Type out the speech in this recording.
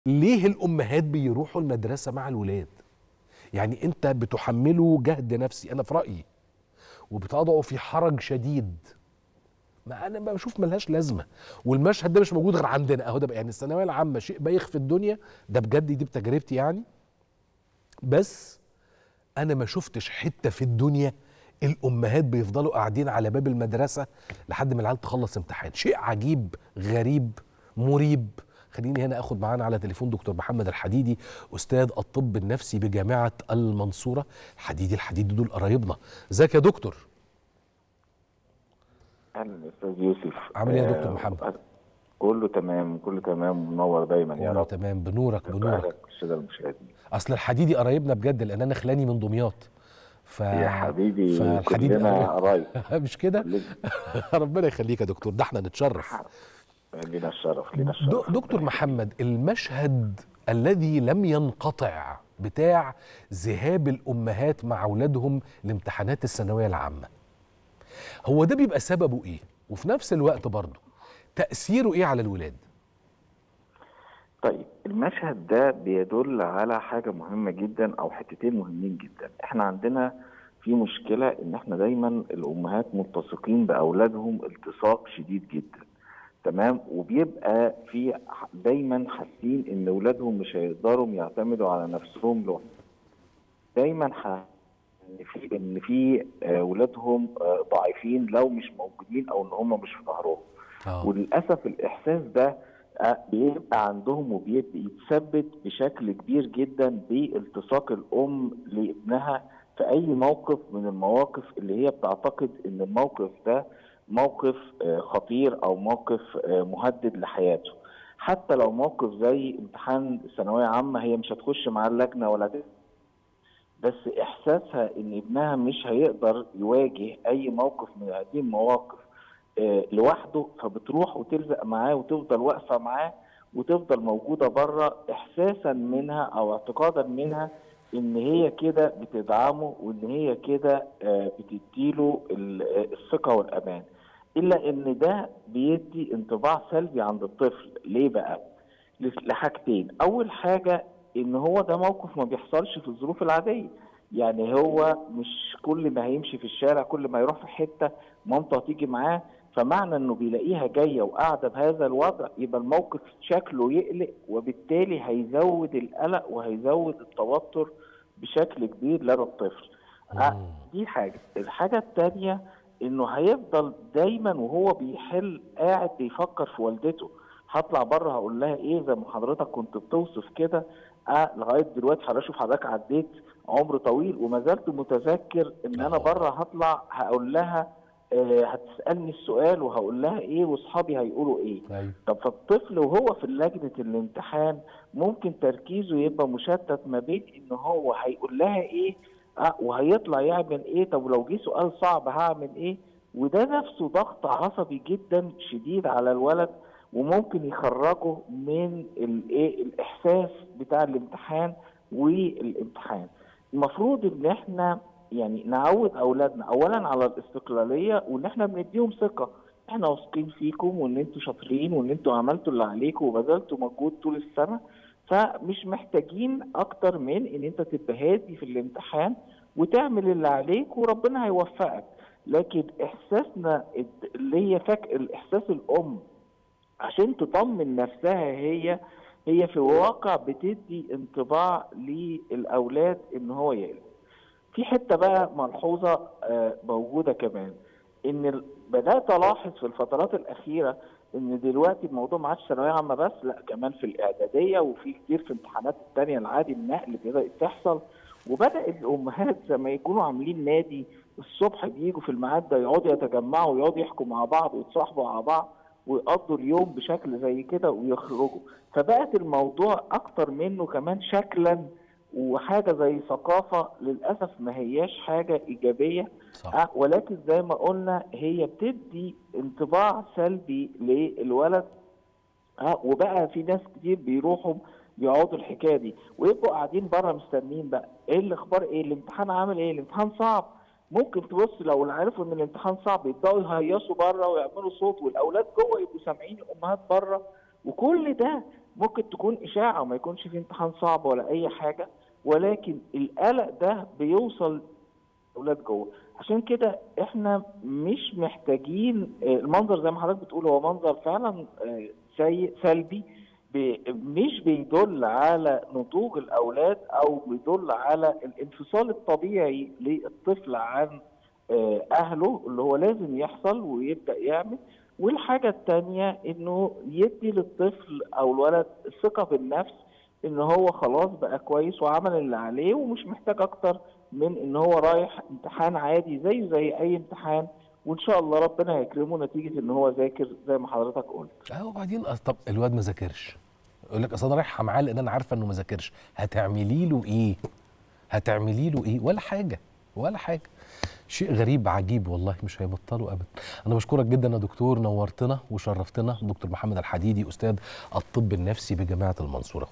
ليه الامهات بيروحوا المدرسه مع الولاد يعني انت بتحمله جهد نفسي انا في رايي وبتضعه في حرج شديد ما انا بشوف ملهاش لازمه والمشهد ده مش موجود غير عندنا اهو ده بقى يعني الثانويه العامه شيء بايخ في الدنيا ده بجد دي بتجربتي يعني بس انا ما شفتش حته في الدنيا الامهات بيفضلوا قاعدين على باب المدرسه لحد ما العيال تخلص امتحان شيء عجيب غريب مريب خليني هنا اخد معانا على تليفون دكتور محمد الحديدي استاذ الطب النفسي بجامعه المنصوره الحديدي الحديدي دول قرايبنا ازيك يا دكتور اهلا استاذ يوسف عامل ايه يا دكتور آه، محمد؟ كله تمام كله تمام منور دايما يا كله رب تمام بنورك بنورك أهلا بالساده المشاهدين اصل الحديدي قرايبنا بجد لان انا خلاني من دمياط ف يا حبيبي فالحديدي كلنا قرايب. قرايب مش كده كلنا- ربنا يخليك يا دكتور ده احنا نتشرف لينا الشرف لينا د- الشرف دكتور محمد المشهد الذي لم ينقطع بتاع ذهاب الامهات مع اولادهم لامتحانات الثانويه العامه هو ده بيبقى سببه ايه وفي نفس الوقت برضه تاثيره ايه على الولاد طيب المشهد ده بيدل على حاجه مهمه جدا او حتتين مهمين جدا احنا عندنا في مشكله ان احنا دايما الامهات ملتصقين باولادهم التصاق شديد جدا تمام وبيبقى في ح- دايما حاسين ان اولادهم مش هيقدروا يعتمدوا على نفسهم لوحدهم دايما ح... ان في ان في آه، اولادهم آه، ضعيفين لو مش موجودين او ان هم مش في ظهرهم اه وللاسف الاحساس ده آه، بيبقى عندهم وبيتثبت بشكل كبير جدا بالتصاق الام لابنها في اي موقف من المواقف اللي هي بتعتقد ان الموقف ده موقف آه، خطير او موقف آه، مهدد لحياته حتى لو موقف زي امتحان ثانويه عامه هي مش هتخش مع اللجنه ولا هت- بس احساسها ان ابنها مش هيقدر يواجه اي موقف من هذه المواقف آه، لوحده فبتروح وتلزق معاه وتفضل واقفه معاه وتفضل موجوده بره احساسا منها او اعتقادا منها ان هي كده بتدعمه وان هي كده آه، بتديله ال- آه، الثقه والامان الا ان ده بيدي انطباع سلبي عند الطفل ليه بقى لحاجتين اول حاجه ان هو ده موقف ما بيحصلش في الظروف العاديه يعني هو مش كل ما هيمشي في الشارع كل ما يروح في حته مامته هتيجي معاه فمعنى انه بيلاقيها جايه وقاعده بهذا الوضع يبقى الموقف شكله يقلق وبالتالي هيزود القلق وهيزود التوتر بشكل كبير لدى الطفل. آه، مم. دي حاجه، الحاجه الثانيه انه هيفضل دايما وهو بيحل قاعد بيفكر في والدته هطلع بره هقول لها ايه زي ما حضرتك كنت بتوصف كده آه لغايه دلوقتي حضرتك شوف حضرتك عديت عمر طويل وما زلت متذكر ان انا آه. بره هطلع هقول لها آه هتسالني السؤال وهقول لها ايه واصحابي هيقولوا ايه ايوه طب فالطفل وهو في لجنه الامتحان ممكن تركيزه يبقى مشتت ما بين ان هو هيقول لها ايه آه وهيطلع يعمل ايه طب لو جه سؤال صعب هعمل ايه وده نفسه ضغط عصبي جدا شديد على الولد وممكن يخرجه من الايه الاحساس بتاع الامتحان والامتحان المفروض ان احنا يعني نعود اولادنا اولا على الاستقلاليه وان احنا بنديهم ثقه احنا واثقين فيكم وان انتوا شاطرين وان انتوا عملتوا اللي عليكم وبذلتوا مجهود طول السنه فمش محتاجين اكتر من ان انت تبقى هادي في الامتحان وتعمل اللي عليك وربنا هيوفقك لكن احساسنا اللي هي فك الاحساس الام عشان تطمن نفسها هي هي في الواقع بتدي انطباع للاولاد ان هو يقلق في حته بقى ملحوظه آه، موجوده كمان ان ال- بدات الاحظ في الفترات الاخيره ان دلوقتي الموضوع ما عادش ثانويه عامه بس لا كمان في الاعداديه وفي كتير في امتحانات التانية العادي النقل بدات تحصل وبدا الامهات زي ما يكونوا عاملين نادي الصبح بيجوا في الميعاد ده يقعدوا يتجمعوا ويقعدوا يحكوا مع بعض ويتصاحبوا على بعض ويقضوا اليوم بشكل زي كده ويخرجوا فبقت الموضوع اكتر منه كمان شكلا وحاجه زي ثقافه للاسف ما هياش حاجه ايجابيه صح آه، ولكن زي ما قلنا هي بتدي انطباع سلبي للولد ها وبقى في ناس كتير بيروحوا بيقعدوا الحكايه دي ويبقوا قاعدين بره مستنيين بقى ايه الاخبار ايه الامتحان عامل ايه الامتحان صعب ممكن تبص لو عرفوا ان الامتحان صعب يبداوا يهيصوا بره ويعملوا صوت والاولاد جوه يبقوا سامعين الامهات بره وكل ده ممكن تكون اشاعه وما يكونش في امتحان صعب ولا اي حاجه ولكن القلق ده بيوصل اولاد جوه عشان كده احنا مش محتاجين آه، المنظر زي ما حضرتك بتقول هو منظر فعلا آه، سيء سلبي بي- مش بيدل على نضوج الاولاد او بيدل على الانفصال الطبيعي للطفل عن آه، اهله اللي هو لازم يحصل ويبدا يعمل والحاجه الثانيه انه يدي للطفل او الولد الثقه بالنفس ان هو خلاص بقى كويس وعمل اللي عليه ومش محتاج اكتر من ان هو رايح امتحان عادي زيه زي اي امتحان وان شاء الله ربنا هيكرمه نتيجه ان هو ذاكر زي ما حضرتك قلت اه وبعدين أص- طب الواد ما ذاكرش يقول لك اصل انا رايحه معاه لان انا عارفه انه ما ذاكرش هتعملي له ايه هتعملي له ايه ولا حاجه ولا حاجه شيء غريب عجيب والله مش هيبطلوا ابدا انا بشكرك جدا يا دكتور نورتنا وشرفتنا دكتور محمد الحديدي استاذ الطب النفسي بجامعه المنصوره